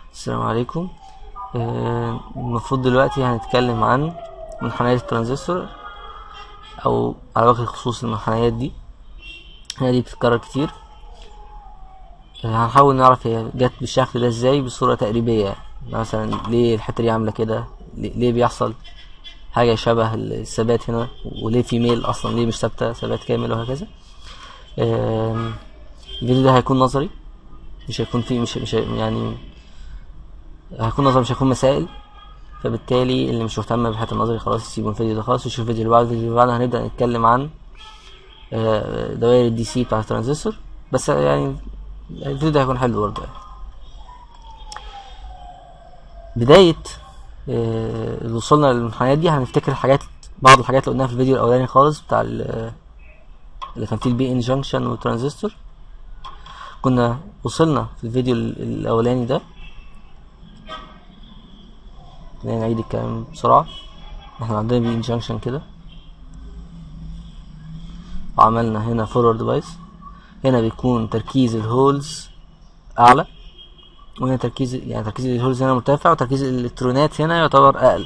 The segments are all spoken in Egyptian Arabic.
السلام عليكم آه، المفروض دلوقتي هنتكلم عن منحنيات الترانزستور او على وجه الخصوص المنحنيات دي هي دي بتتكرر كتير آه، هنحاول نعرف هي جت بالشكل ده ازاي بصورة تقريبية يعني مثلا ليه الحتة دي عاملة كده ليه ليه بيحصل حاجة شبه الثبات هنا وليه في ميل اصلا ليه مش ثابتة ثبات كامل وهكذا آم، الفيديو ده هيكون نظري مش هيكون فيه مش مش يعني هيكون نظري مش هيكون مسائل فبالتالي اللي مش مهتم بالحته النظري خلاص يسيبوا الفيديو ده خالص ويشوف الفيديو اللي بعده الفيديو اللي بعده هنبدا نتكلم عن آه، دوائر الدي سي بتاع الترانزستور بس يعني الفيديو ده هيكون حلو برضه يعني بداية آه، اللي وصلنا للمنحنيات دي هنفتكر الحاجات بعض الحاجات اللي قلناها في الفيديو الأولاني خالص بتاع ال- اللي كان فيه البي ان جانكشن والترانزستور كنا وصلنا في الفيديو ال- الأولاني ده خلينا نعيد الكلام بسرعة احنا عندنا بي ان جانكشن كده وعملنا هنا فورورد بايس هنا بيكون تركيز الهولز أعلى وهنا تركيز يعني تركيز الهولز هنا مرتفع وتركيز الإلكترونات هنا يعتبر أقل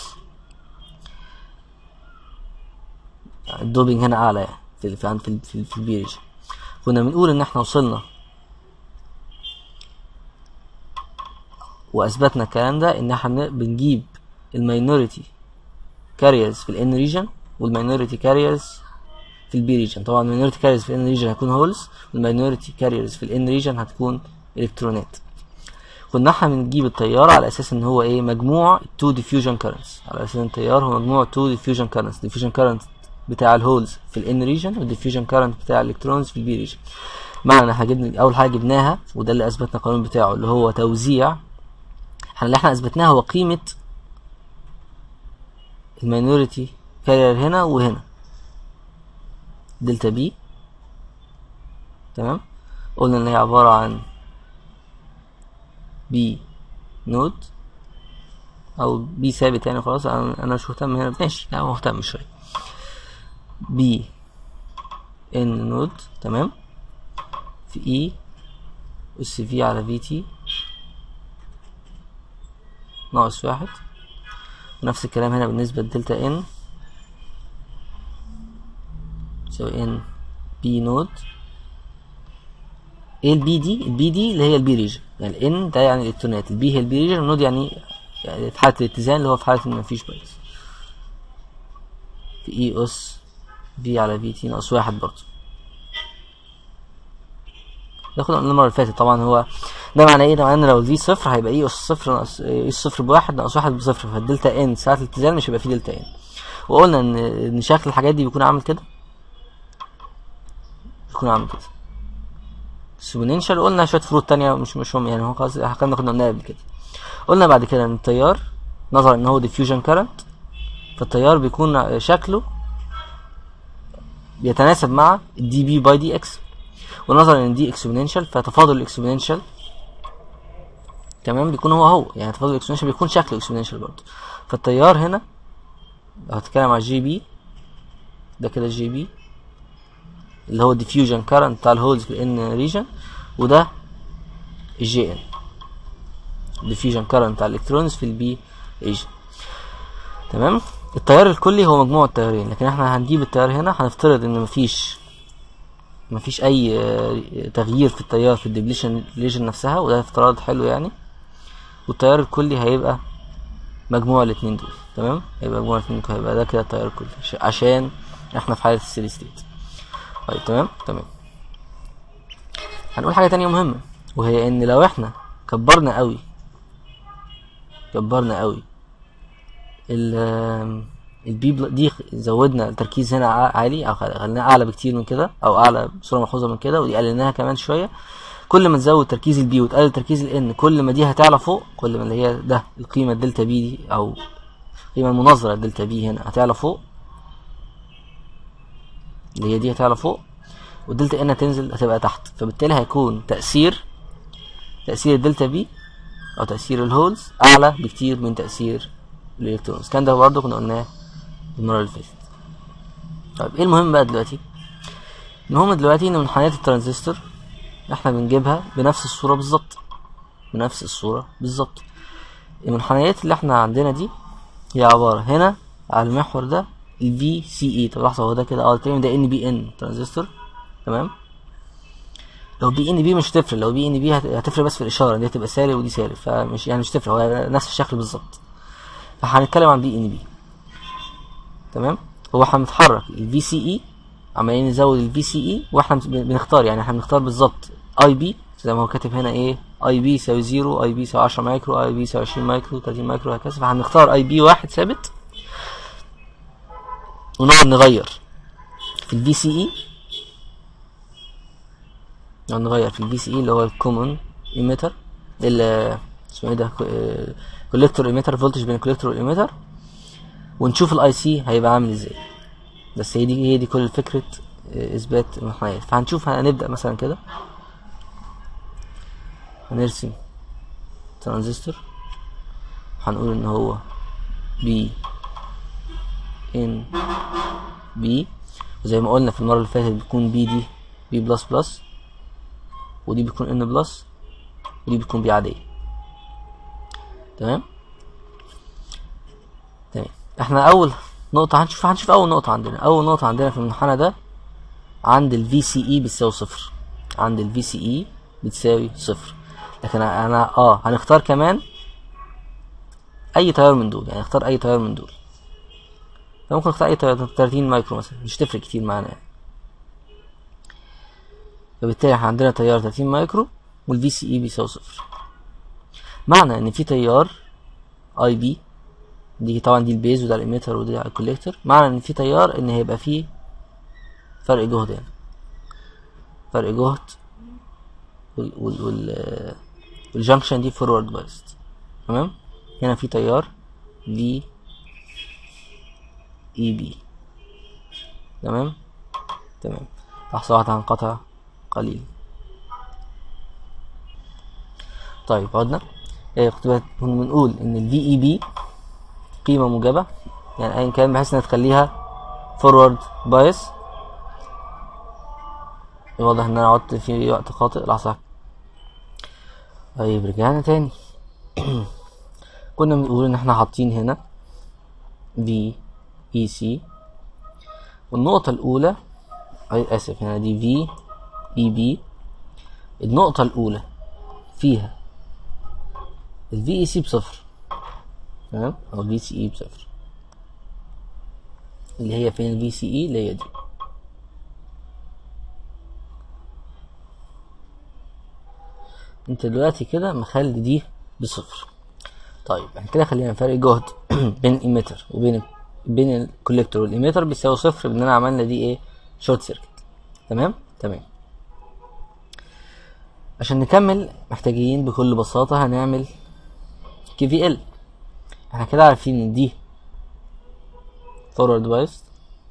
الدوبينج هنا أعلى يعني في ال- في عند- في ال- في, ال- في البي ريجن كنا بنقول إن احنا وصلنا واثبتنا الكلام ده ان احنا بنجيب الماينوريتي كاريرز في الان ريجن والماينوريتي كاريرز في البي ريجن طبعا الماينوريتي كاريرز في الان ريجن هتكون هولز والماينوريتي كاريرز في الان ريجن هتكون الكترونات كنا احنا بنجيب التيار على اساس ان هو ايه مجموع تو ديفيوجن كارنتس على اساس ان التيار هو مجموع تو ديفيوجن كارنتس ديفيوجن كارنت بتاع الهولز في الان ريجن والديفيوجن كارنت بتاع الالكترونز في البي ريجن معنى احنا جبنا اول حاجه جبناها وده اللي اثبتنا القانون بتاعه اللي هو توزيع احنا اللي احنا اثبتناه هو قيمة الماينوريتي كارير هنا وهنا دلتا بي تمام قلنا ان هي عبارة عن بي نود او بي ثابت يعني خلاص انا انا مش مهتم هنا ماشي لا مهتم شوية بي ان نود تمام في اي اس في على في تي ناقص واحد ونفس الكلام هنا بالنسبة لدلتا ان تساوي ان بي نود ايه البي دي البي دي اللي هي البي ريجن يعني الان ده يعني الالكترونات البي هي البي ريجن والنود يعني, يعني في حالة الاتزان اللي هو في حالة ان مفيش بايس في اي اس بي على في تي ناقص واحد برضه ده كنا قلنا المرة اللي فاتت طبعا هو ده معناه ايه ده معناه ان لو دي صفر هيبقى اي اس صفر ناقص اي اس صفر بواحد ناقص واحد بصفر فالدلتا ان ساعة الاتزان مش هيبقى فيه دلتا ان وقلنا ان ان شكل الحاجات دي بيكون عامل كده بيكون عامل كده اكسبوننشال قلنا شوية فروض تانية مش مش هم يعني هو خلاص الحكام ده كنا قلناها قبل كده قلنا بعد كده ان التيار نظرا ان هو ديفيوجن كارنت فالتيار بيكون شكله بيتناسب مع الدي بي باي دي اكس ونظرا ان دي اكسبوننشال فتفاضل الاكسبوننشال تمام بيكون هو هو يعني تفاضل الاكسبوننشال بيكون شكله اكسبوننشال برضه فالتيار هنا لو هتكلم على الجي بي ده كده الجي بي اللي هو الديفيوجن كارنت بتاع الهولز في الان ريجن وده الجي ان الديفيوجن كارنت بتاع الالكترونز في البي ريجن تمام التيار الكلي هو مجموع التيارين لكن احنا هنجيب التيار هنا هنفترض ان مفيش مفيش اي آه، تغيير في التيار في الديبليشن ريجن نفسها وده افتراض حلو يعني والتيار الكلي هيبقى مجموع الاتنين دول تمام هيبقى مجموع الاتنين دول هيبقى ده كده التيار الكلي عش- عشان احنا في حالة الستيدي ستيت طيب تمام تمام هنقول حاجة تانية مهمة وهي ان لو احنا كبرنا قوي كبرنا قوي ال البي بل- دي زودنا التركيز هنا ع- عالي او خل- خليناه اعلى بكتير من كده او اعلى بصوره ملحوظه من كده ودي قللناها كمان شويه كل ما تزود تركيز البي وتقلل تركيز الان كل ما دي هتعلى فوق كل ما اللي هي ده القيمه الدلتا بي دي او القيمه المناظره للدلتا بي هنا هتعلى فوق اللي هي دي هتعلى فوق والدلتا ان هتنزل هتبقى تحت فبالتالي هيكون تاثير تاثير الدلتا بي او تاثير الهولز اعلى بكتير من تاثير الالكترونز كان ده برضه كنا قلناه المره اللي فاتت طيب ايه المهم بقى دلوقتي المهم دلوقتي ان منحنيات الترانزستور احنا بنجيبها بنفس الصوره بالظبط بنفس الصورة بالظبط المنحنيات اللي احنا عندنا دي هي عبارة هنا على المحور ده ال في سي اي طب لحظة هو ده كده اه التاني ده ان بي ان ترانزستور تمام لو بي ان بي مش هتفرق لو بي ان بي هتفرق بس في الاشاره دي هتبقى سالب ودي سالب فمش يعني مش هتفرق هو نفس الشكل بالظبط فهنتكلم عن بي ان بي تمام هو هنتحرك الفي سي اي عمالين نزود الفي سي اي واحنا بنختار يعني احنا بنختار بالظبط اي بي زي ما هو كاتب هنا ايه اي بي يساوي 0 اي بي يساوي 10 مايكرو اي بي يساوي 20 مايكرو 30 مايكرو وهكذا فهنختار اي بي واحد ثابت ونقعد نغير في الفي سي اي نغير في الفي سي اي اللي هو الكومون ايميتر ال اسمه ايه ده كوليكتور ايميتر فولتج بين الكوليكتور والايميتر ونشوف الاي سي هيبقى عامل ازاي بس هي دي هي دي كل فكره اثبات المحايات فهنشوف هنبدا مثلا كده هنرسم ترانزستور هنقول ان هو بي ان بي وزي ما قلنا في المره اللي فاتت بتكون بي دي بي بلس بلس ودي بتكون ان بلس ودي بتكون بي عاديه تمام تمام احنا اول نقطه هنشوف هنشوف اول نقطه عندنا اول نقطه عندنا في المنحنى ده عند الفي سي اي بتساوي صفر عند الفي سي اي بتساوي صفر لكن انا اه هنختار كمان اي تيار من دول يعني اختار اي تيار من دول فممكن اختار اي تيار 30 مايكرو مثلا مش تفرق كتير معانا يعني فبالتالي احنا عندنا تيار 30 مايكرو والفي سي اي بيساوي صفر معنى ان في تيار اي بي دي طبعا دي البيز وده الاميتر وده الكوليكتور معنى ان في تيار ان هيبقى فيه فرق جهد يعني فرق جهد وال وال وال والجنكشن دي فورورد بايست تمام هنا في تيار في اي بي تمام تمام لحظة واحدة هنقطع قليل طيب عدنا إيه كنا بنقول ان الفي اي بي قيمة موجبة يعني ايا كان بحيث انها تخليها فورورد بايس واضح ان انا قعدت في وقت خاطئ لحظة طيب رجعنا تاني كنا بنقول ان احنا حاطين هنا في اي سي والنقطة الأولى أي آسف هنا دي في اي بي النقطة الأولى فيها الفي اي سي بصفر تمام أو الفي سي اي بصفر اللي هي فين الفي سي اي اللي هي دي انت دلوقتي كده مخلي دي بصفر طيب يعني كده خلينا فرق جهد بين الإيميتر وبين بين الكوليكتور والإيميتر بيساوي صفر بأننا عملنا دي ايه شورت سيركت تمام تمام عشان نكمل محتاجين بكل بساطة هنعمل كي في ال احنا كده عارفين ان دي فورورد بايست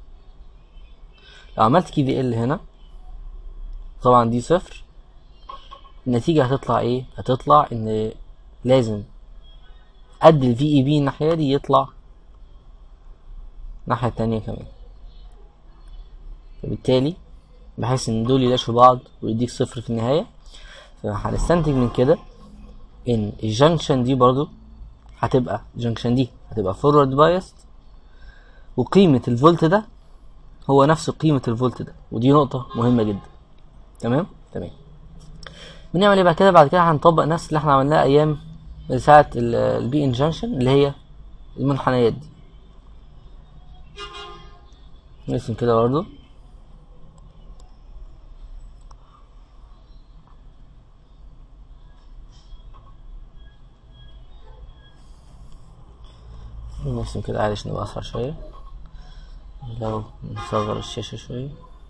لو عملت كي في ال هنا طبعا دي صفر النتيجة هتطلع ايه هتطلع ان لازم قد الفي اي بي الناحية دي يطلع الناحية التانية كمان فبالتالي بحيث ان دول يلاشوا بعض ويديك صفر في النهاية فهنستنتج من كده ان الجنكشن دي برضو هتبقى الجنكشن دي هتبقى فورورد بايست وقيمة الفولت ده هو نفس قيمة الفولت ده ودي نقطة مهمة جدا تمام تمام بنعمل ايه بقى كده بعد كده هنطبق نفس اللي احنا عملناه ايام ساعة البي ان جنكشن اللي هي المنحنيات دي نرسم كده برضو نرسم كده عادي عشان نبقى اسرع شوية لو نصغر الشاشة شوية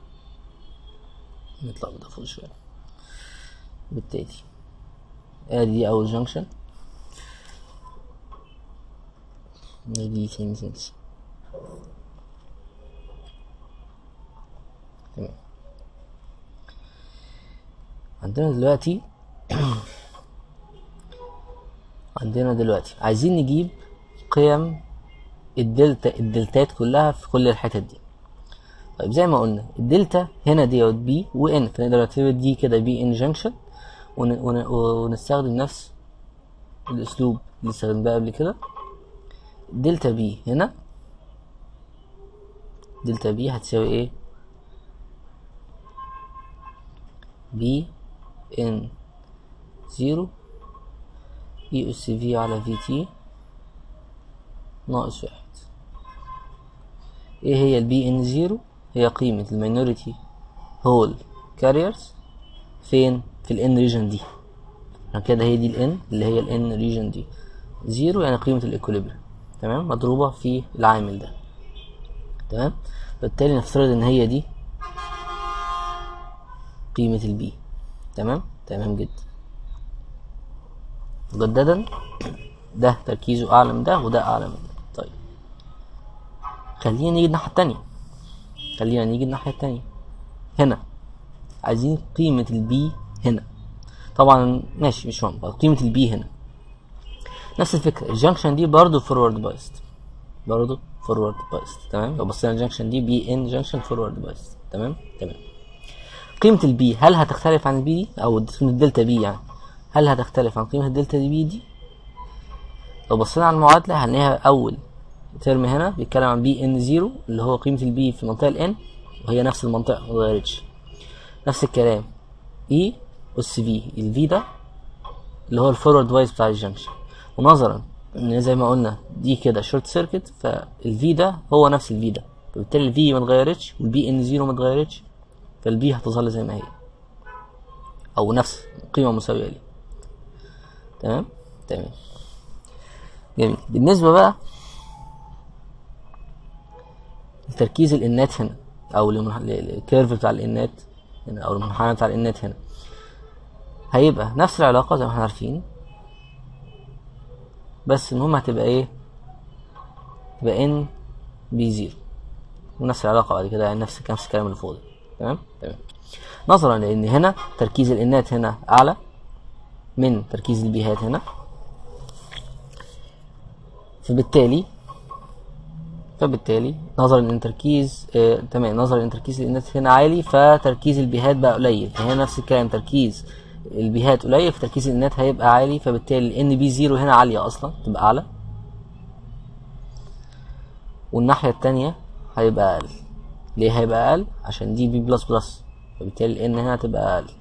نطلع بده فوق شوية بالتالي ادي دي اول جنكشن دي تاني جنكشن تمام عندنا دلوقتي عندنا دلوقتي عايزين نجيب قيم الدلتا الدلتات كلها في كل الحتت دي طيب زي ما قلنا الدلتا هنا دي بي وان فنقدر نعتبر دي كده بي ان جنكشن ون... ون... ونستخدم نفس الاسلوب اللي استخدمناه قبل كده دلتا بي هنا دلتا بي هتساوي ايه بي ان زيرو اي اس في على في تي ناقص واحد ايه هي البي ان زيرو هي قيمة المينوريتي هول كاريرز فين في الان ريجن دي كده هي دي الان اللي هي الان ريجن دي زيرو يعني قيمة الايكوليبريم تمام مضروبة في العامل ده تمام بالتالي نفترض ان هي دي قيمة البي تمام تمام جدا مجددا ده تركيزه اعلى من ده وده اعلى من ده طيب خلينا نيجي الناحية التانية خلينا نيجي الناحية التانية هنا عايزين قيمة البي هنا طبعا ماشي مش مهم قيمة البي هنا نفس الفكرة الجنكشن دي برضو فورورد بايست برضو فورورد بايست تمام لو بصينا الجنكشن دي بي ان جنكشن فورورد بايست تمام تمام قيمة البي هل هتختلف عن البي دي او قيمة الدلتا بي يعني هل هتختلف عن قيمة الدلتا دي بي دي لو بصينا على المعادلة هنلاقيها اول ترم هنا بيتكلم عن بي ان زيرو اللي هو قيمة البي في المنطقة الان وهي نفس المنطقة متغيرتش نفس الكلام اي اس في الفي ده اللي هو الفورورد وايز بتاع الجنكشن ونظرا ان زي ما قلنا دي كده شورت سيركت فالفي ده هو نفس الفي ده فبالتالي الفي ما اتغيرتش والبي ان زيرو ما اتغيرتش فالبي هتظل زي ما هي او نفس قيمه مساويه ليه تمام تمام جميل بالنسبه بقى لتركيز الانات هنا او الكيرف بتاع الانات هنا او المنحنى بتاع الانات هنا هيبقى نفس العلاقه زي ما احنا عارفين بس المهم هتبقى ايه تبقى ان بي زيرو ونفس العلاقة بعد كده يعني نفس نفس الكلام اللي فوق ده تمام تمام نظرا لان هنا تركيز الانات هنا اعلى من تركيز البيهات هنا فبالتالي فبالتالي نظرا ان تركيز آه تمام نظرا ان تركيز الانات هنا عالي فتركيز البيهات بقى قليل فهنا نفس الكلام تركيز البيهات قليل فتركيز الانات هيبقى عالي فبالتالي ان بي زيرو هنا عالية اصلا تبقى اعلى والناحية التانية هيبقى اقل ليه هيبقى اقل عشان دي بي بلس بلس فبالتالي الان هنا هتبقى اقل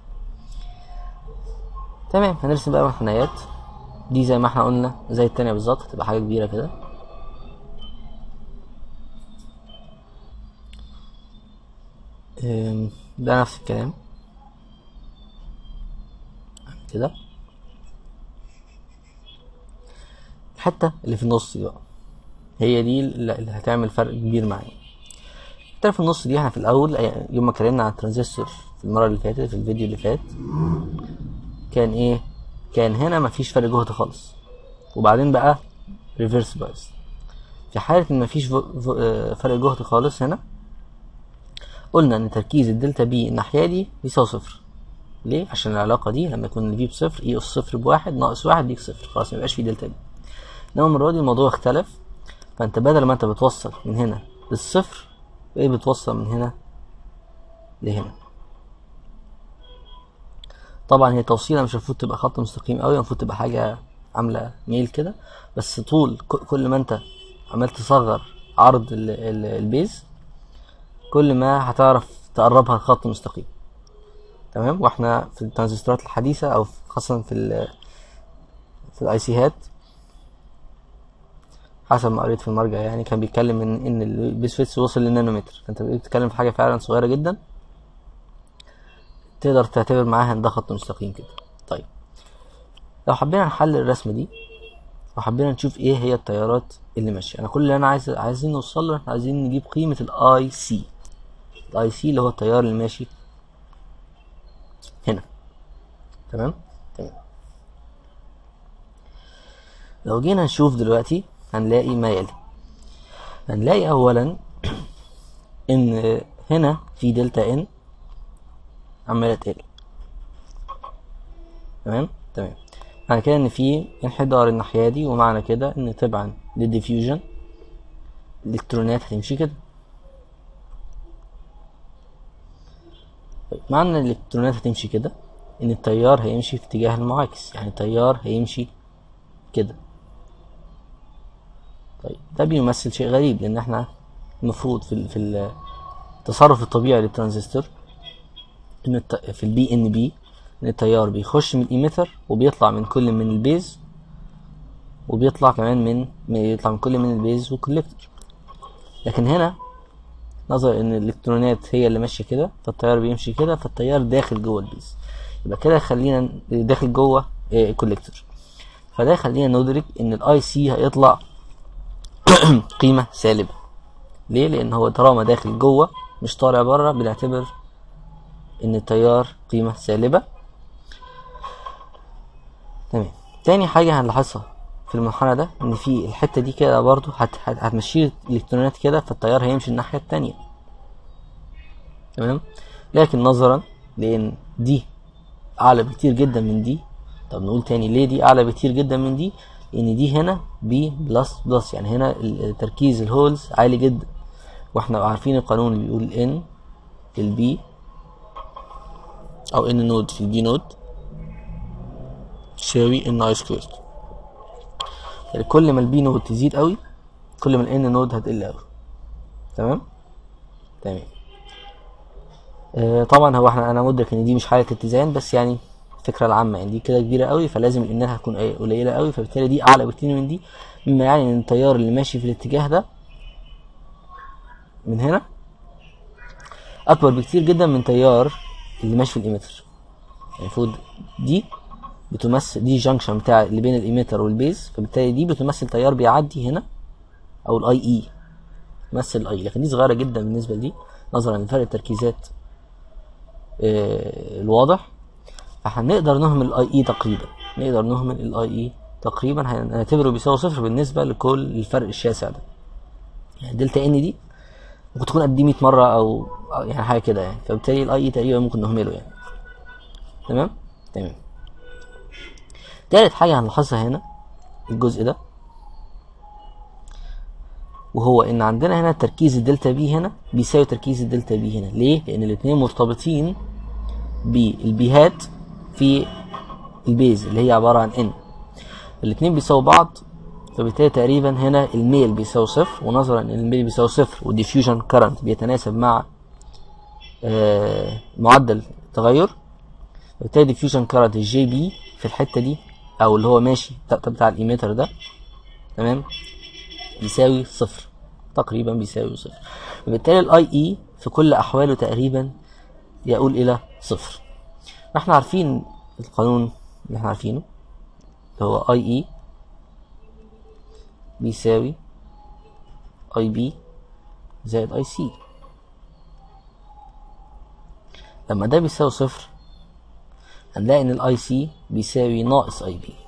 تمام هنرسم بقى منحنيات دي زي ما احنا قلنا زي التانية بالظبط هتبقى حاجة كبيرة كده ده نفس الكلام كده الحته اللي في النص دي بقى هي دي اللي هتعمل فرق كبير معايا الحته في النص دي احنا في الاول يوم ما اتكلمنا عن الترانزستور في المره اللي فاتت في الفيديو اللي فات كان ايه كان هنا مفيش فرق جهد خالص وبعدين بقى ريفرس بايس في حاله ان مفيش فرق جهد خالص هنا قلنا ان تركيز الدلتا بي الناحيه دي بيساوي صفر ليه؟ عشان العلاقة دي لما يكون الفي بصفر اي اس صفر بواحد ناقص واحد ديك صفر خلاص ميبقاش في دلتا بي انما المرة دي الموضوع اختلف فانت بدل ما انت بتوصل من هنا للصفر ايه بتوصل من هنا لهنا طبعا هي توصيلة مش المفروض تبقى خط مستقيم قوي المفروض تبقى حاجة عاملة ميل كده بس طول كل ما انت عمال تصغر عرض ال ال البيز كل ما هتعرف تقربها لخط مستقيم تمام واحنا في الترانزستورات الحديثة او خاصة في ال في الاي سي هات حسب ما قريت في المرجع يعني كان بيتكلم ان ان البيس فيتس وصل للنانومتر فانت بتتكلم في حاجة فعلا صغيرة جدا تقدر تعتبر معاها ان ده خط مستقيم كده طيب لو حبينا نحلل الرسمة دي وحبينا نشوف ايه هي التيارات اللي ماشية انا كل اللي انا عايز عايزين نوصل له احنا عايزين نجيب قيمة الاي سي الاي سي اللي هو التيار اللي ماشي هنا تمام تمام لو جينا نشوف دلوقتي هنلاقي ما يلي هنلاقي اولا ان هنا في دلتا ان عماله تقل تمام تمام معنى كده ان في انحدار الناحيه دي ومعنى كده ان تبعا للديفيوجن الالكترونات هتمشي كده معنى ان الالكترونات هتمشي كده ان التيار هيمشي في اتجاه المعاكس يعني التيار هيمشي كده طيب ده بيمثل شيء غريب لان احنا المفروض في ال- في التصرف الطبيعي للترانزستور ان الت... في البي ان بي ان التيار بيخش من الايميتر وبيطلع من كل من البيز وبيطلع كمان من بيطلع من كل من البيز والكوليكتور لكن هنا نظرا ان الالكترونات هي اللي ماشيه كده فالتيار بيمشي كده فالتيار داخل جوه البيز يبقى كده خلينا داخل جوه الكوليكتور فده يخلينا ندرك ان الاي سي هيطلع قيمه سالبه ليه لان هو طالما داخل جوه مش طالع بره بنعتبر ان التيار قيمه سالبه تمام تاني حاجه هنلاحظها في المنحنى ده ان في الحته دي كده برضو هت- هت- هتمشي الالكترونات كده فالتيار هيمشي الناحيه التانية تمام لكن نظرا لان دي اعلى بكتير جدا من دي طب نقول تاني ليه دي اعلى بكتير جدا من دي لان دي هنا بي بلس بلس يعني هنا ال- تركيز الهولز عالي جدا واحنا عارفين القانون اللي بيقول ان في البي او ان نود في البي نود تساوي ان اي سكوير يعني كل ما البي نود تزيد قوي كل ما الان نود هتقل قوي تمام تمام آه طبعا هو احنا انا مدرك ان دي مش حاله اتزان بس يعني الفكره العامه يعني دي كده كبيره قوي فلازم الانها هتكون قليلة- قليله قوي فبالتالي دي اعلى بكتير من دي مما يعني ان التيار اللي ماشي في الاتجاه ده من هنا اكبر بكتير جدا من تيار اللي ماشي في الايميتر يعني المفروض دي بتمثل دي جانكشن بتاع اللي بين الايميتر والبيز فبالتالي دي بتمثل تيار بيعدي هنا او الاي اي تمثل الاي لكن دي صغيره جدا بالنسبه لدي نظرا لفرق التركيزات آه، الواضح فهنقدر نهمل الاي اي تقريبا نقدر نهمل الاي اي تقريبا هنعتبره بيساوي صفر بالنسبه لكل الفرق الشاسع ده يعني دلتا ان دي ممكن تكون قد دي 100 مره او أو يعني حاجه كده يعني فبالتالي الاي اي تقريبا ممكن نهمله يعني تمام تمام تالت حاجه هنلاحظها هنا الجزء ده وهو ان عندنا هنا تركيز الدلتا بي هنا بيساوي تركيز الدلتا بي هنا ليه لان الاثنين مرتبطين بالبيهات في البيز اللي هي عباره عن ان الاثنين بيساووا بعض فبالتالي تقريبا هنا الميل بيساوي صفر ونظرا ان الميل بيساوي صفر والديفيوجن كارنت بيتناسب مع آه، معدل التغير فبالتالي ديفيوجن كارنت الجي بي في الحته دي او اللي هو ماشي بتاع- بتاع الايميتر ده تمام بيساوي صفر تقريبا بيساوي صفر وبالتالي الاي اي في كل احواله تقريبا يقول الى صفر احنا عارفين القانون اللي احنا عارفينه اللي هو اي اي بيساوي اي بي زائد اي سي لما ده بيساوي صفر هنلاقي ان الاي سي بيساوي ناقص اي بي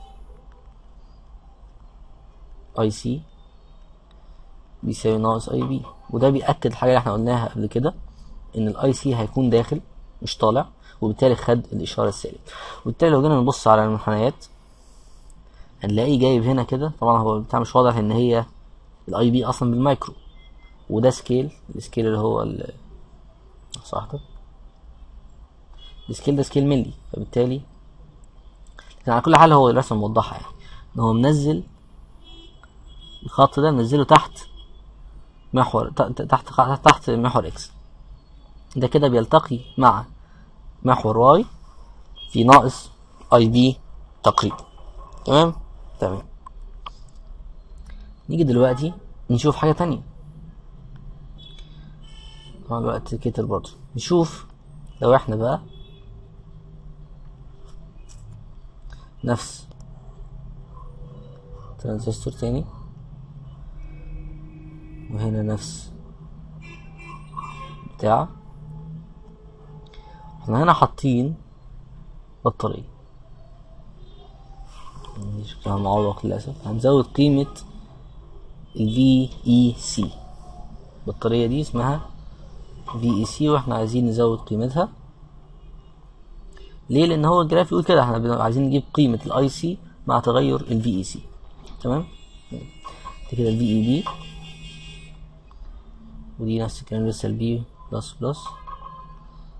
اي سي بيساوي ناقص اي بي وده بيأكد الحاجة اللي احنا قلناها قبل كده ان الاي سي هيكون داخل مش طالع وبالتالي خد الاشارة السالب وبالتالي لو جينا نبص على المنحنيات هنلاقيه جايب هنا كده طبعا هو بتاع مش واضح ان هي الاي بي اصلا بالمايكرو وده سكيل السكيل اللي هو ال صح ده السكيل ده سكيل ملي فبالتالي لكن على كل حال هو الرسمة موضحة يعني ان هو منزل الخط ده منزله تحت محور ت- ت- تحت تحت محور اكس ده كده بيلتقي مع محور واي في ناقص اي بي تقريبا تمام تمام نيجي دلوقتي نشوف حاجة تانية طبعا الوقت كتر برضه نشوف لو احنا بقى نفس ترانزستور تاني وهنا نفس بتاع احنا هنا حاطين بطارية دي شكلها معوق للأسف هنزود قيمة ال VEC البطارية دي اسمها VEC واحنا عايزين نزود قيمتها ليه لان هو الجراف يقول كده احنا بن- عايزين نجيب قيمة الاي سي مع تغير ال VEC تمام دي كده ال VEB ودي نفس الكلام لسه ال B بلس بلس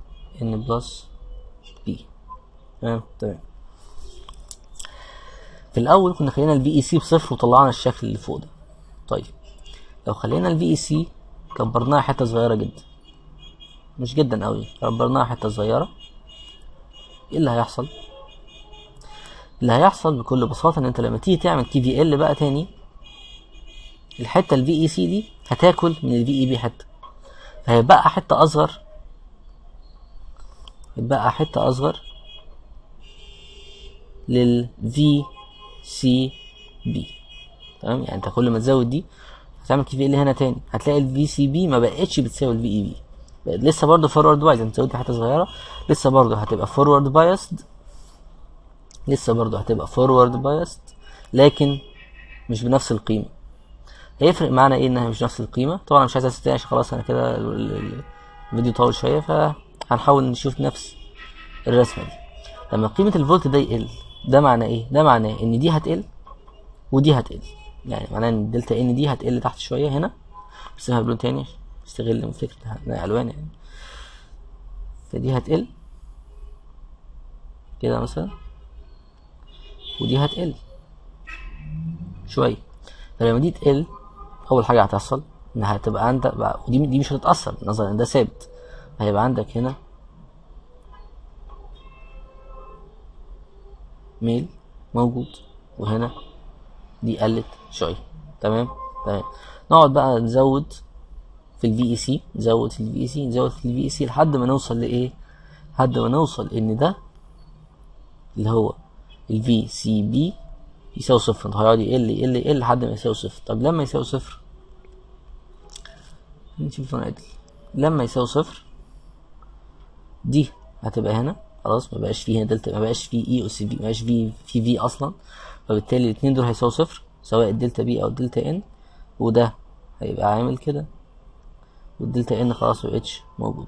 ان بلس B تمام تمام في الاول كنا خلينا الفي اي سي بصفر وطلعنا الشكل اللي فوق ده طيب لو خلينا الفي اي سي كبرناها حته صغيره جدا مش جدا قوي كبرناها حته صغيره ايه اللي هيحصل اللي هيحصل بكل بساطه ان انت لما تيجي تعمل كي في ال بقى تاني الحته الفي اي سي دي هتاكل من الفي اي بي حته فهيبقى حته اصغر يبقى حته اصغر للفي سي بي تمام يعني انت كل ما تزود دي هتعمل كي في ال هنا تاني هتلاقي الفي سي بي ما بقتش بتساوي الفي اي بي بقت لسه برضه فورورد بايز انت زودت حته صغيره لسه برضه هتبقى فورورد بايسد لسه برضه هتبقى فورورد بايسد لكن مش بنفس القيمه هيفرق معانا ايه انها مش نفس القيمه طبعا انا مش عايز استنى عشان خلاص انا كده ال- ال- الفيديو طول شويه فهنحاول نشوف نفس الرسمه دي لما قيمه الفولت ده يقل ده معناه ايه ده معناه ان دي هتقل ودي هتقل يعني معناه ان الدلتا ان دي هتقل تحت شويه هنا بسيبها بلون تاني استغل من فكره إنها الوان يعني فدي هتقل كده مثلا ودي هتقل شويه فلما دي تقل اول حاجه هتحصل انها هتبقى عندك بقى- ودي دي مش هتتاثر نظرا ان ده ثابت هيبقى عندك هنا ميل موجود وهنا دي قلت شويه تمام تمام نقعد بقى نزود في الفي اي سي نزود في الفي اي سي نزود في الفي اي سي لحد ما نوصل لايه لحد ما نوصل ان ده اللي هو الفي سي بي يساوي صفر انت هيقعد يقل يقل يقل لحد ما يساوي صفر طب لما يساوي صفر نشوف نعدل لما يساوي صفر دي هتبقى هنا خلاص ما بقاش فيه هنا دلتا ما بقاش فيه اي اس في ما بقاش فيه في في اصلا فبالتالي الاثنين دول هيساوي صفر سواء الدلتا بي او الدلتا ان وده هيبقى عامل كده والدلتا ان خلاص مبقتش موجود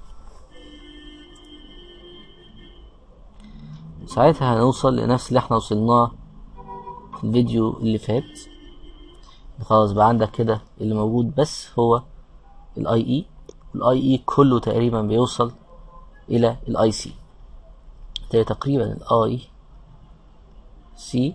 ساعتها هنوصل لنفس اللي احنا وصلناه في الفيديو اللي فات خلاص بقى عندك كده اللي موجود بس هو الاي اي الاي اي كله تقريبا بيوصل الى الاي سي تقريبا الاي سي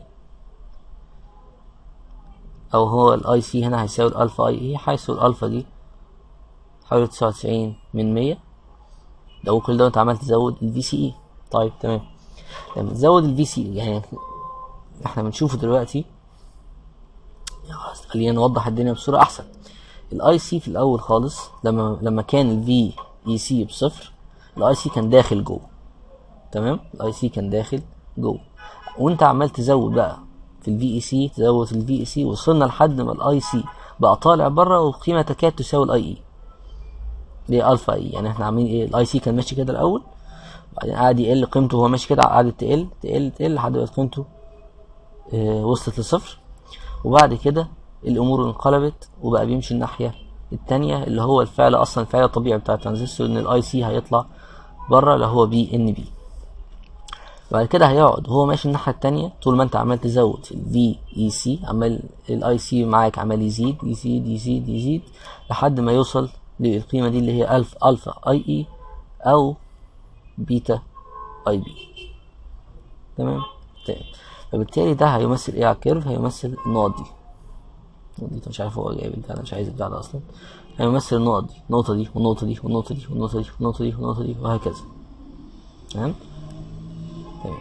او هو الاي سي هنا هيساوي الالفا اي اي حيث الالفا دي حوالي تسعة وتسعين من مية ده كل ده انت عمال تزود الفي سي اي طيب تمام لما تزود الفي سي يعني احنا بنشوفه دلوقتي خلاص خلينا نوضح الدنيا بصورة احسن الاي سي في الاول خالص لما لما كان الفي اي سي بصفر الاي سي كان داخل جوه تمام الاي سي كان داخل جوه وانت عمال تزود بقى في الفي اي سي تزود في الفي اي سي وصلنا لحد ما الاي سي بقى طالع بره وقيمه تكاد تساوي الاي اي دي الفا اي يعني احنا عاملين ايه الاي سي كان ماشي كده الاول بعدين قعد يقل قيمته وهو ماشي كده قعدت تقل تقل تقل لحد ما قيمته اه وصلت لصفر وبعد كده الامور انقلبت وبقى بيمشي الناحيه التانية اللي هو الفعل اصلا الفعل الطبيعي بتاع الترانزستور ان الاي سي هيطلع بره اللي هو بي ان بي بعد كده هيقعد وهو ماشي الناحية التانية طول ما انت عمال تزود في الفي اي سي عمال الاي سي معاك عمال يزيد يزيد يزيد يزيد لحد ما يوصل للقيمة دي اللي هي الف الفا اي اي او بيتا اي بي تمام تمام فبالتالي ده هيمثل ايه على الكيرف هيمثل النقط دي النقط دي مش عارف هو جايب البتاع ده مش عايز البتاع ده اصلا هيمثل النقط دي النقطة دي والنقطة دي والنقطة دي والنقطة دي والنقطة دي والنقطة دي وهكذا تمام تمام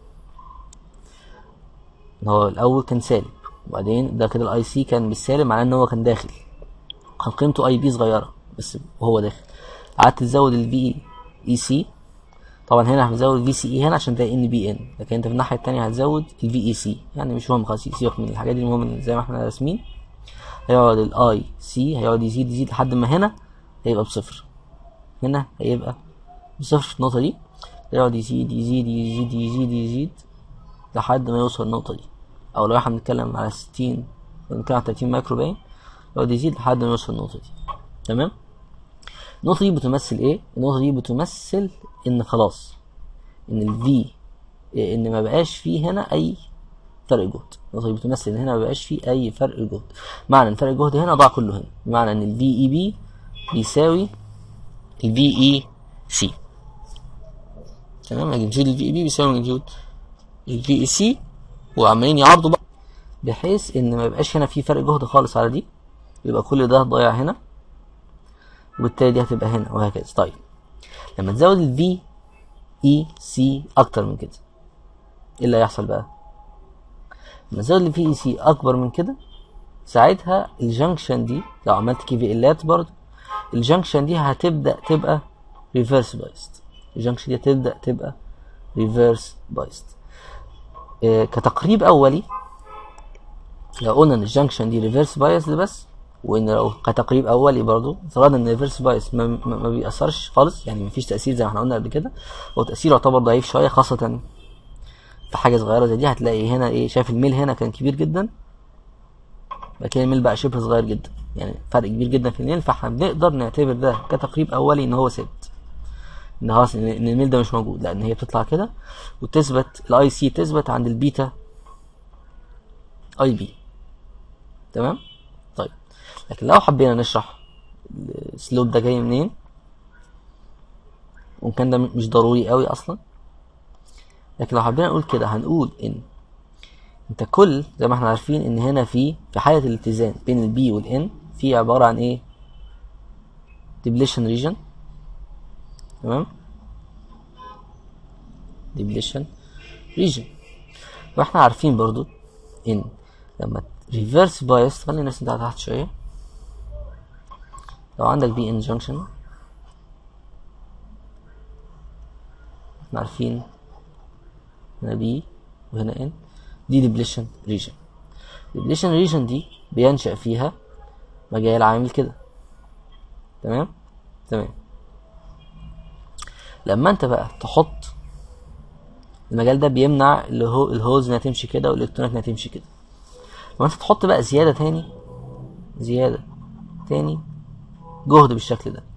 هو الاول كان سالب وبعدين ده كده الاي سي كان بالسالب معناه ان هو كان داخل كان قيمته اي بي صغيره بس وهو داخل قعدت تزود الفي اي سي طبعا هنا هنزود الفي سي اي هنا عشان ده ان بي ان لكن انت في الناحيه التانية هتزود الفي اي سي يعني مش مهم خالص سيبك من الحاجات دي المهم إن زي ما احنا راسمين هيقعد الاي سي هيقعد يزيد يزيد لحد ما هنا هيبقى بصفر هنا هيبقى بصفر في النقطه دي يقعد يزيد يزيد يزيد يزيد يزيد لحد ما يوصل النقطة دي أو لو احنا بنتكلم على ستين بنتكلم على تلاتين مايكرو باين يقعد يزيد لحد ما يوصل النقطة دي تمام النقطة دي بتمثل ايه؟ النقطة دي بتمثل إن خلاص إن الفي إن ما بقاش فيه هنا أي فرق جهد النقطة دي بتمثل إن هنا ما بقاش فيه أي فرق جهد معنى إن فرق الجهد هنا ضاع كله هنا بمعنى إن الفي إي بي بيساوي الفي إي سي تمام ماجنتيود الفي اي بي بيساوي ماجنتيود الفي اي سي وعمالين يعرضوا بقى بحيث ان ما يبقاش هنا في فرق جهد خالص على دي يبقى كل ده ضايع هنا وبالتالي دي هتبقى هنا وهكذا طيب لما تزود ال V E C اكتر من كده ايه اللي هيحصل بقى لما تزود ال V E C اكبر من كده ساعتها الجنكشن دي لو عملت كي في الات برضه الجنكشن دي هتبدا تبقى ريفرس بايست الجنكشن دي هتبدا تبقى ريفرس بايست إيه كتقريب اولي لو قلنا ان الجنكشن دي ريفرس بايس بس وان لو كتقريب اولي برضو افترضنا ان الريفرس بايس ما, ما, ما بيأثرش خالص يعني مفيش تأثير زي ما احنا قلنا قبل كده هو تأثيره يعتبر ضعيف شوية خاصة في حاجة صغيرة زي دي هتلاقي هنا ايه شايف الميل هنا كان كبير جدا بعد كده الميل بقى شبه صغير جدا يعني فرق كبير جدا في الميل فاحنا بنقدر نعتبر ده كتقريب اولي ان هو ثابت ان خلاص ان إن الميل ده مش موجود لان هي بتطلع كده وتثبت الاي سي تثبت عند البيتا اي بي تمام طيب لكن لو حبينا نشرح السلوب ده جاي منين وكان ده مش ضروري قوي اصلا لكن لو حبينا نقول كده هنقول ان انت كل زي ما احنا عارفين ان هنا في في حاله الاتزان بين البي والان في عباره عن ايه ديبليشن ريجن تمام ديبليشن ريجن واحنا عارفين برضو ان لما ريفرس بايس خلينا نرسم ده تحت شويه لو عندك بي ان جنكشن احنا عارفين هنا بي وهنا ان دي ديبليشن ريجن ديبليشن ريجن دي بينشأ فيها مجال عامل كده تمام تمام لما انت بقى تحط المجال ده بيمنع اللي هو الهوز انها تمشي كده والالكترونات انها تمشي كده لما انت تحط بقى زياده تاني زياده تاني جهد بالشكل ده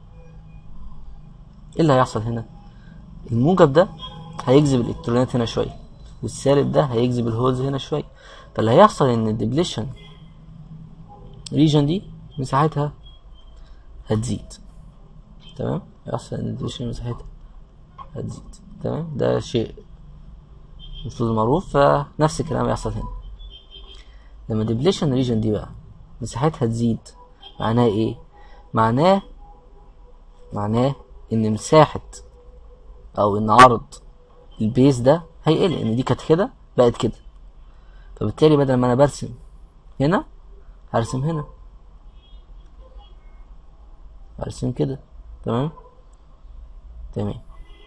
ايه اللي هيحصل هنا الموجب ده هيجذب الالكترونات هنا شويه والسالب ده هيجذب الهولز هنا شويه فاللي هيحصل ان الدبليشن ريجن دي مساحتها هتزيد تمام هيحصل ان الدبليشن مساحتها هتزيد تمام ده شيء المفروض معروف فنفس الكلام هيحصل هنا لما الدبليشن ريجن دي بقى مساحتها تزيد معناه ايه معناه معناه ان مساحة او ان عرض البيز ده هيقل ان دي كانت كده بقت كده فبالتالي بدل ما انا برسم هنا هرسم هنا هرسم كده تمام تمام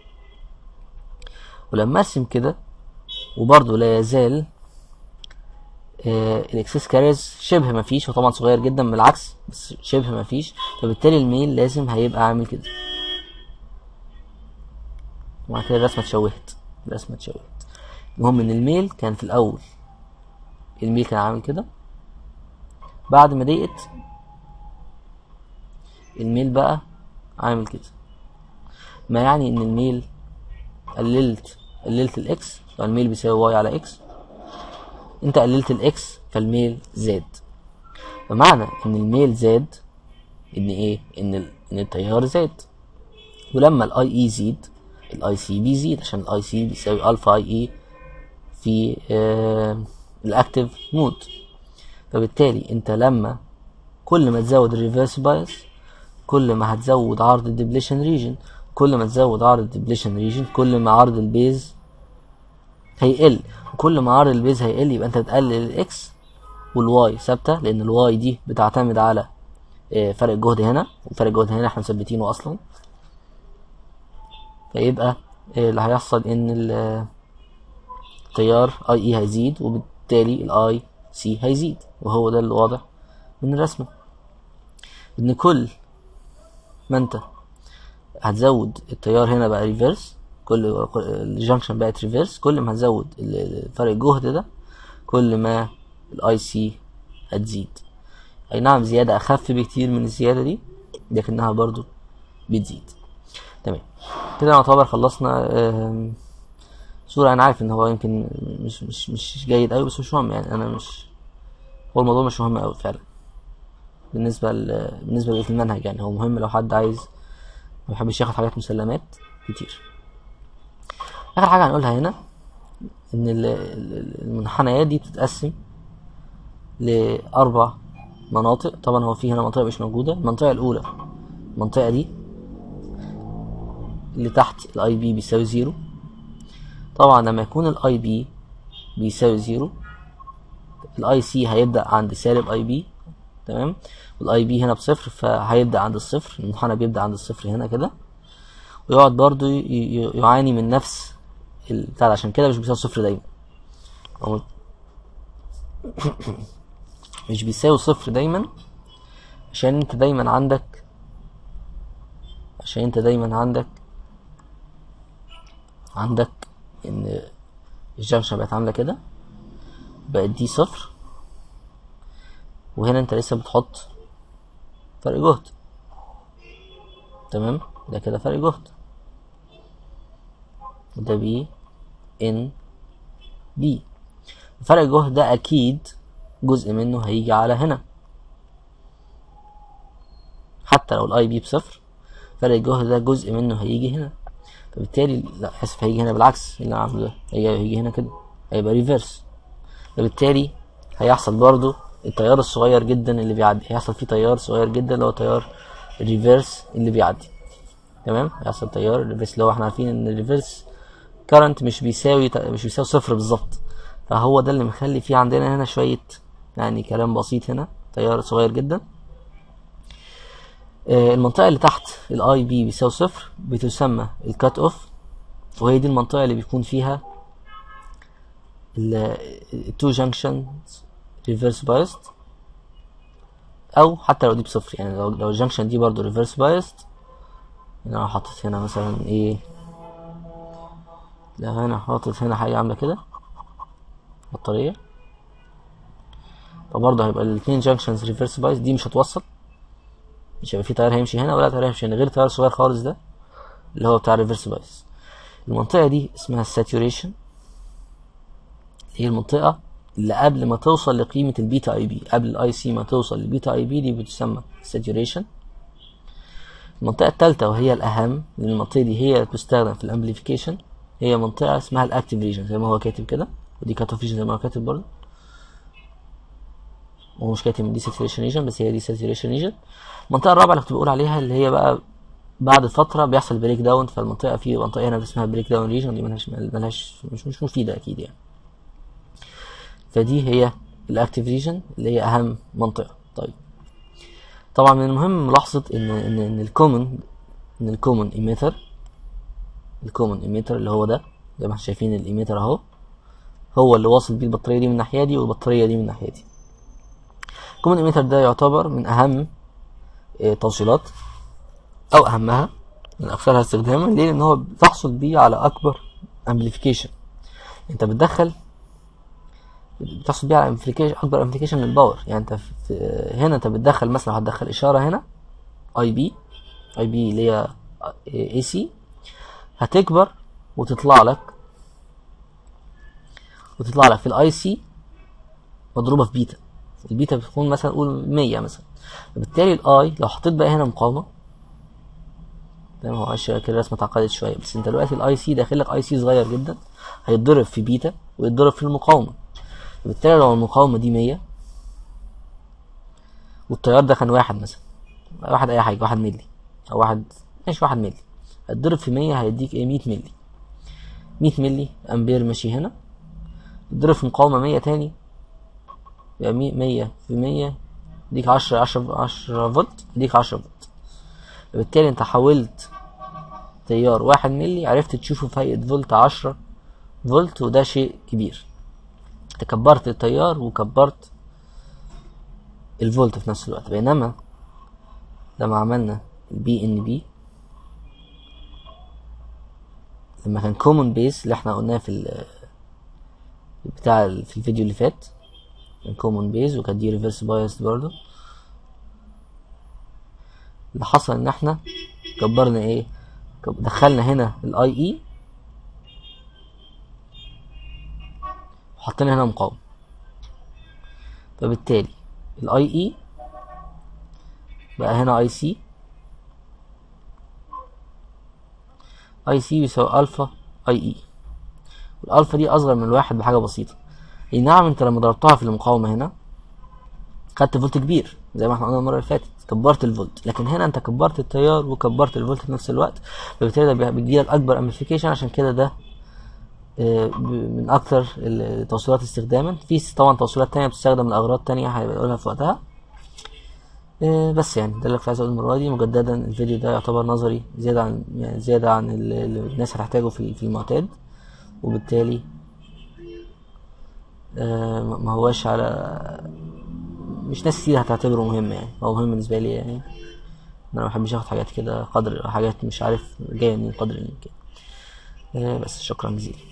ولما ارسم كده وبرضه لا يزال آه الاكسس كاريز شبه مفيش هو طبعا صغير جدا بالعكس بس شبه مفيش فبالتالي الميل لازم هيبقى عامل كده وبعد كده الرسمه اتشوهت الرسمه اتشوهت المهم ان الميل كان في الاول الميل كان عامل كده بعد ما ضيقت الميل بقى عامل كده ما يعني ان الميل قللت قللت الاكس لو الميل بيساوي واي على اكس انت قللت الاكس فالميل زاد فمعنى ان الميل زاد ان ايه ان ال... ان التيار زاد ولما الاي اي يزيد الاي سي بيزيد عشان الاي سي بيساوي الفا اي اي في آه الاكتيف مود فبالتالي انت لما كل ما تزود الريفرس بايس كل ما هتزود عرض الدبليشن ريجن كل ما تزود عرض الدبليشن ريجن كل ما عرض البيز هيقل وكل ما عرض البيز هيقل يبقى انت تقلل الاكس والواي ثابته لان الواي دي بتعتمد على فرق الجهد هنا وفرق الجهد هنا احنا مثبتينه اصلا فيبقى اللي هيحصل ان التيار اي اي هيزيد وبالتالي الاي سي هيزيد وهو ده اللي واضح من الرسمه ان كل ما انت هتزود التيار هنا بقى ريفرس كل الجنكشن بقت ريفرس كل ما هتزود فرق الجهد ده كل ما الاي سي هتزيد اي نعم زيادة اخف بكتير من الزيادة دي لكنها برضو بتزيد تمام كده نعتبر خلصنا صورة انا عارف ان هو يمكن مش مش مش جيد اوي بس مش مهم يعني انا مش هو الموضوع مش مهم اوي فعلا بالنسبة ل... بالنسبة لبقية المنهج يعني هو مهم لو حد عايز ما يحبش ياخد حاجات مسلمات كتير اخر حاجة هنقولها هنا ان ال- ال- المنحنيات دي بتتقسم لاربع مناطق طبعا هو في هنا منطقه مش موجوده المنطقه الاولى المنطقه دي اللي تحت الاي بي بيساوي زيرو طبعا لما يكون الاي بي بيساوي زيرو الاي سي هيبدا عند سالب اي بي تمام والاي بي هنا بصفر فهيبدا عند الصفر المنحنى بيبدا عند الصفر هنا كده ويقعد برضو ي- ي- يعاني من نفس البتاع ده، عشان كده مش بيساوي صفر دايما هو مش بيساوي صفر دايما عشان انت دايما عندك عشان انت دايما عندك عندك ان الجنكشن بقت عامله كده بقت دي صفر وهنا انت لسه بتحط فرق جهد تمام ده كده فرق جهد وده بي ان بي فرق الجهد ده اكيد جزء منه هيجي على هنا حتى لو الاي بي بصفر فرق الجهد ده جزء منه هيجي هنا فبالتالي لا اسف هيجي هنا بالعكس اللي انا عامله ده هيجي هيجي هنا كده هيبقى ريفرس فبالتالي هيحصل برضو التيار الصغير جدا اللي بيعدي هيحصل فيه تيار صغير جدا اللي هو تيار الريفرس اللي بيعدي تمام هيحصل تيار الريفرس اللي هو احنا عارفين ان الريفرس كارنت مش بيساوي مش بيساوي صفر بالظبط فهو ده اللي مخلي فيه عندنا هنا شوية يعني كلام بسيط هنا تيار صغير جدا آه، المنطقة اللي تحت الاي بي بيساوي صفر بتسمى الكات اوف وهي دي المنطقة اللي بيكون فيها التو جانكشنز ريفرس بايست او حتى لو دي بصفر يعني لو لو الجنكشن دي برضو ريفرس بايست انا لو حطيت هنا مثلا ايه لو هنا حاطط هنا حاجة عاملة كده بطارية فبرضه هيبقى الاتنين جانكشنز ريفرس بايس دي مش هتوصل مش هيبقى في تيار هيمشي هنا ولا تيار هيمشي هنا غير تيار صغير خالص ده اللي هو بتاع الريفرس بايس المنطقة دي اسمها الساتوريشن هي المنطقة اللي قبل ما توصل لقيمة البيتا اي بي قبل الاي سي ما توصل للبيتا اي بي دي بتسمى ساتوريشن المنطقة التالتة وهي الأهم لأن المنطقة دي هي بتستخدم في الامبليفيكيشن هي منطقة اسمها الاكتيف ريجن زي ما هو كاتب كده ودي كات اوف ريجن زي ما هو كاتب برضه وهو مش كاتب دي ساتوريشن ريجن بس هي دي ساتوريشن ريجن المنطقة الرابعة اللي كنت بقول عليها اللي هي بقى بعد فترة بيحصل بريك داون فالمنطقة في منطقة هنا اسمها بريك داون ريجن دي ملهاش ملهاش مش مش مفيدة أكيد يعني فدي هي الاكتيف ريجن اللي هي أهم منطقة طيب طبعا من المهم ملاحظة إن إن إن الكومن إن الكومن ايميتر الكومن ايميتر اللي هو ده زي ما احنا شايفين الايميتر اهو هو اللي واصل بيه البطارية دي من الناحية دي والبطارية دي من الناحية دي الكومن ايميتر ده يعتبر من أهم آه، توصيلات أو أهمها من أكثرها استخداما ليه؟ لأن هو بتحصل بيه على أكبر امبليفيكيشن أنت بتدخل بتحصل بيه على امبليفيكيشن أكبر امبليفيكيشن للباور يعني أنت في هنا أنت بتدخل مثلا هتدخل إشارة هنا أي بي أي بي اللي هي اي سي هتكبر وتطلع لك وتطلع لك في الاي سي مضروبه في بيتا البيتا بتكون مثلا قول 100 مثلا فبالتالي الاي لو حطيت بقى هنا مقاومه تمام هو معلش كده الرسمه اتعقدت شويه بس انت دلوقتي الاي سي داخل لك اي سي صغير جدا هيتضرب في بيتا ويتضرب في المقاومه فبالتالي لو المقاومه دي 100 والتيار ده كان واحد مثلا واحد اي حاجه واحد ملي او واحد ماشي واحد ملي هتضرب في 100 هيديك ايه 100 ملي 100 ملي امبير ماشي هنا تضرب في مقاومة 100 تاني يبقى 100 في 100 يديك 10 10 10 فولت يديك 10 فولت فبالتالي انت حولت تيار واحد ملي عرفت تشوفه في هيئة فولت 10 فولت وده شيء كبير انت كبرت التيار وكبرت الفولت في نفس الوقت بينما لما عملنا البي ان بي لما كان كومن بيس اللي احنا قلناه في ال بتاع ال- في الفيديو اللي فات كان كومن بيز وكانت دي ريفرس بايس برضه اللي حصل ان احنا كبرنا ايه كب- دخلنا هنا الاي اي وحطينا هنا مقاومة فبالتالي الاي اي بقى هنا اي سي اي سي بيساوي الفا اي اي الالفا دي اصغر من الواحد بحاجه بسيطه اي نعم انت لما ضربتها في المقاومه هنا خدت فولت كبير زي ما احنا قلنا المره اللي فاتت كبرت الفولت لكن هنا انت كبرت التيار وكبرت الفولت في نفس الوقت فبالتالي ده بيديلك اكبر امبليفيكيشن عشان كده ده آه، ب- من اكثر التوصيلات استخداما في طبعا توصيلات تانية بتستخدم لاغراض تانية هيبقى نقولها في وقتها آه، بس يعني ده اللي كنت عايز اقوله المره دي مجددا الفيديو ده يعتبر نظري زياده عن يعني زياده عن اللي اللي الناس هتحتاجه في في المعتاد وبالتالي آه، ما ما هواش على مش ناس كتير هتعتبره مهم يعني هو مهم بالنسبه لي يعني انا ما بحبش اخد حاجات كده قدر حاجات مش عارف جايه من قدر الامكان آه، بس شكرا جزيلا